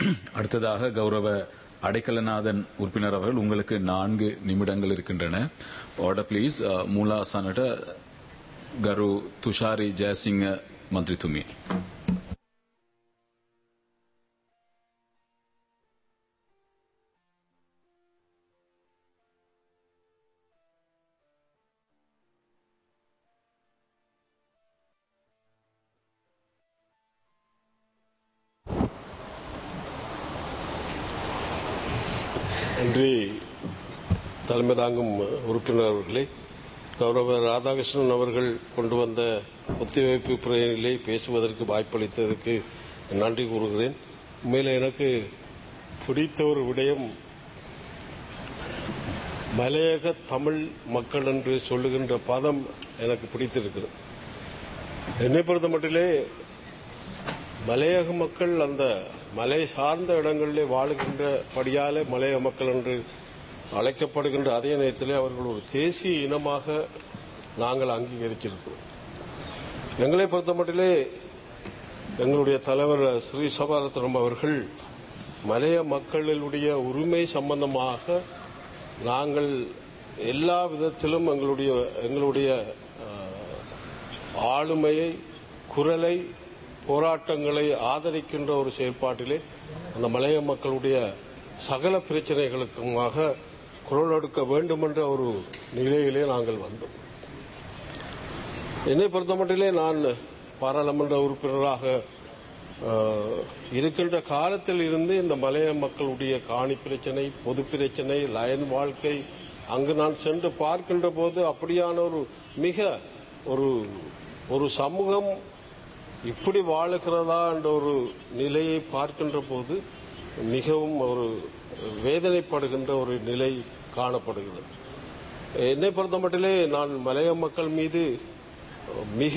அடுத்ததாக கௌரவ அடைக்கலநாதன் உறுப்பினர் அவர்கள் உங்களுக்கு நான்கு நிமிடங்கள் இருக்கின்றன ஆர்டர் ப்ளீஸ் மூலா சனட கரு துஷாரி ஜெயசிங்க மந்திரி துமி நன்றி தலைமை தாங்கும் உறுப்பினர் அவர்களே கௌரவ ராதாகிருஷ்ணன் அவர்கள் கொண்டு வந்த ஒத்திவைப்பு பிரேரிலே பேசுவதற்கு வாய்ப்பளித்ததற்கு நன்றி கூறுகிறேன் உண்மையில் எனக்கு பிடித்த ஒரு விடயம் மலையக தமிழ் மக்கள் என்று சொல்லுகின்ற பதம் எனக்கு பிடித்திருக்கிறது என்னை பொறுத்த மட்டிலே மலையக மக்கள் அந்த மலை சார்ந்த இடங்களிலே வாழுகின்ற படியாலே மலையக மக்கள் என்று அழைக்கப்படுகின்ற அதே நேரத்திலே அவர்கள் ஒரு தேசிய இனமாக நாங்கள் அங்கீகரிச்சிருக்கிறோம் எங்களை பொறுத்த மட்டிலே எங்களுடைய தலைவர் ஸ்ரீ சபாரத்னம் அவர்கள் மலைய மக்களுடைய உரிமை சம்பந்தமாக நாங்கள் எல்லா விதத்திலும் எங்களுடைய எங்களுடைய அஹ், ஆளுமையை குரலை போராட்டங்களை ஆதரிக்கின்ற ஒரு செயல்பாட்டிலே அந்த மலைய மக்களுடைய சகல பிரச்சனைகளுக்குமாக குரல் எடுக்க வேண்டும் என்ற ஒரு நிலையிலே நாங்கள் வந்தோம் என்னை பொறுத்தமட்டிலே நான் பாராளுமன்ற உறுப்பினராக அஹ், இருக்கின்ற காலத்தில் இருந்து இந்த மலைய மக்களுடைய காணி பிரச்சனை பொது பிரச்சனை லயன் வாழ்க்கை அங்கு நான் சென்று பார்க்கின்ற போது அப்படியான ஒரு மிக ஒரு ஒரு சமூகம் இப்படி வாழுகிறதா என்ற ஒரு நிலையை பார்க்கின்ற போது மிகவும் ஒரு வேதனைப்படுகின்ற ஒரு நிலை காணப்படுகிறது என்னை பொறுத்த மட்டிலே நான் மலைய மக்கள் மீது மிக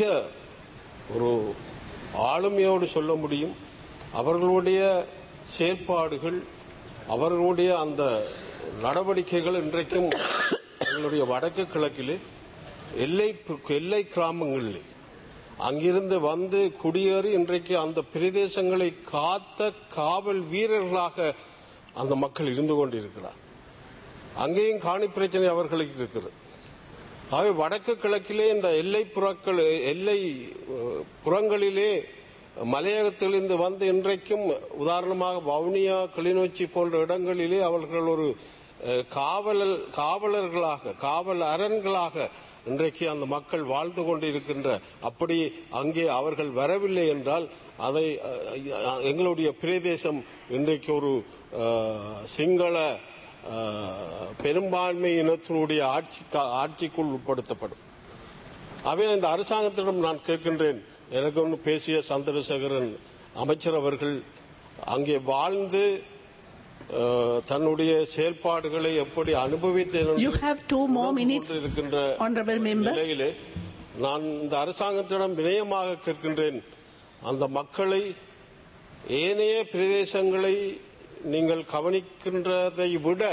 ஒரு ஆளுமையோடு சொல்ல முடியும் அவர்களுடைய செயல்பாடுகள் அவர்களுடைய அந்த நடவடிக்கைகள் இன்றைக்கும் எங்களுடைய வடக்கு கிழக்கிலே எல்லை எல்லை கிராமங்களிலே அங்கிருந்து வந்து குடியேறி இன்றைக்கு அந்த பிரதேசங்களை காத்த காவல் வீரர்களாக அந்த மக்கள் இருந்து கொண்டிருக்கிறார் அங்கேயும் காணி பிரச்சனை அவர்களுக்கு இருக்கிறது ஆகவே வடக்கு கிழக்கிலே இந்த எல்லை புறக்கள் எல்லை அஹ், புறங்களிலே மலையகத்திலிருந்து வந்து இன்றைக்கும் உதாரணமாக வவுனியா கிளிநொச்சி போன்ற இடங்களிலே அவர்கள் ஒரு அஹ், காவலர் காவலர்களாக காவல் அரண்களாக இன்றைக்கு அந்த மக்கள் வாழ்ந்து கொண்டிருக்கின்ற அப்படி அங்கே அவர்கள் வரவில்லை என்றால் அதை அஹ், எங்களுடைய பிரதேசம் இன்றைக்கு ஒரு அஹ், சிங்கள அஹ், பெரும்பான்மை இனத்தினுடைய ஆட்சி ஆட்சிக்குள் உட்படுத்தப்படும் அவை இந்த அரசாங்கத்திடம் நான் கேட்கின்றேன் எனக்கு ஒன்று பேசிய சந்திரசேகரன் அமைச்சர் அவர்கள் அங்கே வாழ்ந்து அஹ், தன்னுடைய செயல்பாடுகளை எப்படி அனுபவித்தேன் என்று You have two more உணர்ந்து minutes, கொண்டிருக்கின்ற honorable member. நிலையிலே நான் இந்த அரசாங்கத்திடம் வினயமாக கேட்கின்றேன் அந்த மக்களை ஏனைய பிரதேசங்களை நீங்கள் கவனிக்கின்றதை விட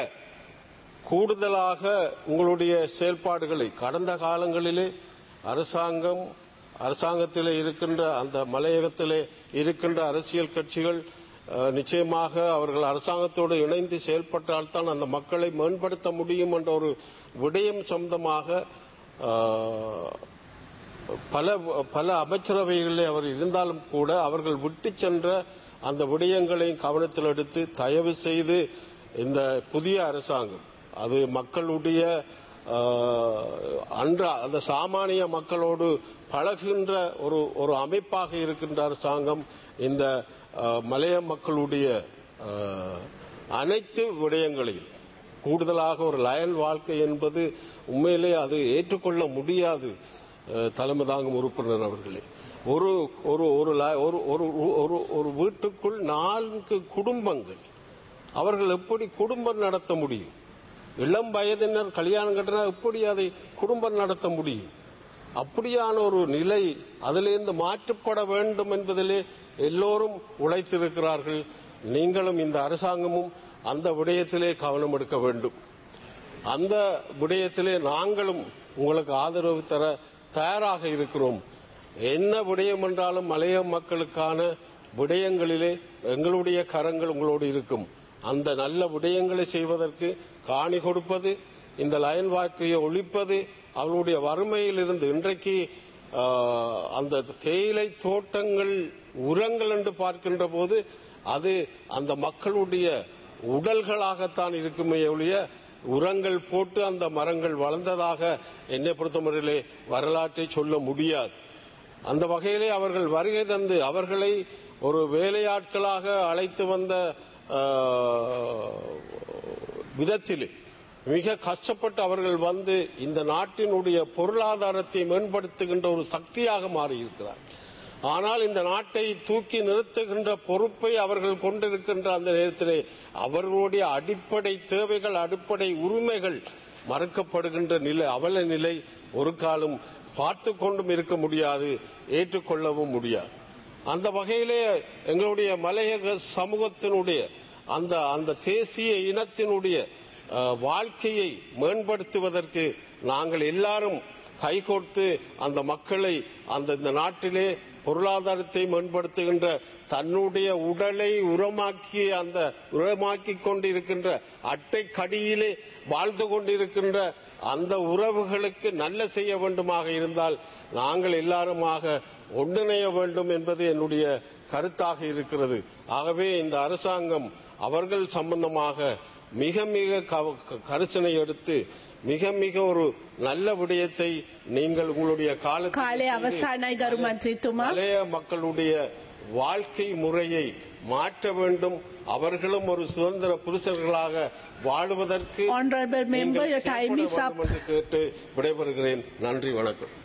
கூடுதலாக உங்களுடைய செயல்பாடுகளை கடந்த காலங்களிலே அரசாங்கம் அரசாங்கத்திலே இருக்கின்ற அந்த மலையகத்திலே இருக்கின்ற அரசியல் கட்சிகள் அஹ், நிச்சயமாக அவர்கள் அரசாங்கத்தோடு இணைந்து செயல்பட்டால்தான் அந்த மக்களை மேம்படுத்த முடியும் என்ற ஒரு விடயம் சொந்தமாக அஹ், பல பல அமைச்சரவைகளிலே அவர் இருந்தாலும் கூட அவர்கள் விட்டு சென்ற அந்த விடயங்களையும் கவனத்தில் எடுத்து தயவு செய்து இந்த புதிய அரசாங்கம் அது மக்களுடைய ஆஹ், அன்ற அந்த சாமானிய மக்களோடு பழகுகின்ற ஒரு ஒரு அமைப்பாக இருக்கின்ற அரசாங்கம் இந்த ஆஹ், மலைய மக்களுடைய ஆஹ், அனைத்து விடயங்களையும் கூடுதலாக ஒரு லயன் வாழ்க்கை என்பது உண்மையிலே அது ஏற்றுக்கொள்ள முடியாது அஹ், தலைமை தாங்கும் உறுப்பினர் அவர்களே ஒரு ஒரு ஒரு ல- ஒரு ஒரு ஒரு ஒரு வீட்டுக்குள் நான்கு குடும்பங்கள் அவர்கள் எப்படி குடும்பம் நடத்த முடியும் இளம் வயதினர் கல்யாணம் கட்டினா எப்படி அதை குடும்பம் நடத்த முடியும் அப்படியான ஒரு நிலை அதிலிருந்து மாற்றப்பட வேண்டும் என்பதிலே எல்லோரும் உழைத்திருக்கிறார்கள் நீங்களும் இந்த அரசாங்கமும் அந்த விடயத்திலே கவனம் எடுக்க வேண்டும் அந்த விடயத்திலே நாங்களும் உங்களுக்கு ஆதரவு தர தயாராக இருக்கிறோம் என்ன விடயம் என்றாலும் மலைய மக்களுக்கான விடயங்களிலே எங்களுடைய கரங்கள் உங்களோடு இருக்கும் அந்த நல்ல விடயங்களை செய்வதற்கு காணி கொடுப்பது இந்த லயன் வாக்கையை ஒழிப்பது அவர்களுடைய வறுமையிலிருந்து இன்றைக்கு ஆஹ், அந்த தேயிலை தோட்டங்கள் உரங்கள் என்று பார்க்கின்ற போது அது அந்த மக்களுடைய உடல்களாகத்தான் இருக்குமே ஒழிய உரங்கள் போட்டு அந்த மரங்கள் வளர்ந்ததாக என்னை பொறுத்தவரையிலே வரலாற்றை சொல்ல முடியாது அந்த வகையிலே அவர்கள் வருகை தந்து அவர்களை ஒரு வேலையாட்களாக அழைத்து வந்த ஆஹ், விதத்திலே மிக கஷ்டப்பட்டு அவர்கள் வந்து இந்த நாட்டினுடைய பொருளாதாரத்தை மேம்படுத்துகின்ற ஒரு சக்தியாக மாறியிருக்கிறார் ஆனால் இந்த நாட்டை தூக்கி நிறுத்துகின்ற பொறுப்பை அவர்கள் கொண்டிருக்கின்ற அந்த நேரத்திலே அவர்களுடைய அடிப்படை தேவைகள் அடிப்படை உரிமைகள் மறுக்கப்படுகின்ற நிலை அவல நிலை ஒரு காலம் பார்த்து கொண்டும் இருக்க முடியாது ஏற்றுக்கொள்ளவும் முடியாது அந்த வகையிலே எங்களுடைய மலையக சமூகத்தினுடைய அந்த அந்த தேசிய இனத்தினுடைய அஹ், வாழ்க்கையை மேம்படுத்துவதற்கு நாங்கள் எல்லாரும் கைகோர்த்து அந்த மக்களை அந்த இந்த நாட்டிலே பொருளாதாரத்தை மேம்படுத்துகின்ற தன்னுடைய உடலை உரமாக்கி அந்த உரமாக்கி கொண்டிருக்கின்ற அட்டை கடியிலே வாழ்ந்து கொண்டிருக்கின்ற அந்த உறவுகளுக்கு நல்ல செய்ய வேண்டுமாக இருந்தால் நாங்கள் எல்லாருமாக ஒன்றிணைய வேண்டும் என்பது என்னுடைய கருத்தாக இருக்கிறது ஆகவே இந்த அரசாங்கம் அவர்கள் சம்பந்தமாக மிக மிக கவ- கரிசனை எடுத்து மிக மிக ஒரு நல்ல விடயத்தை நீங்கள் உங்களுடைய காலத்தில் කාලය செய்து අවසානයි ගරු මන්ත්‍රීතුමා. மலைய மக்களுடைய வாழ்க்கை முறையை மாற்ற வேண்டும் அவர்களும் ஒரு சுதந்திர புருஷர்களாக வாழுவதற்கு Honorable member, நீங்கள் your time செயல்பட is up. வேண்டும் என்று கேட்டு விடைபெறுகிறேன் நன்றி வணக்கம்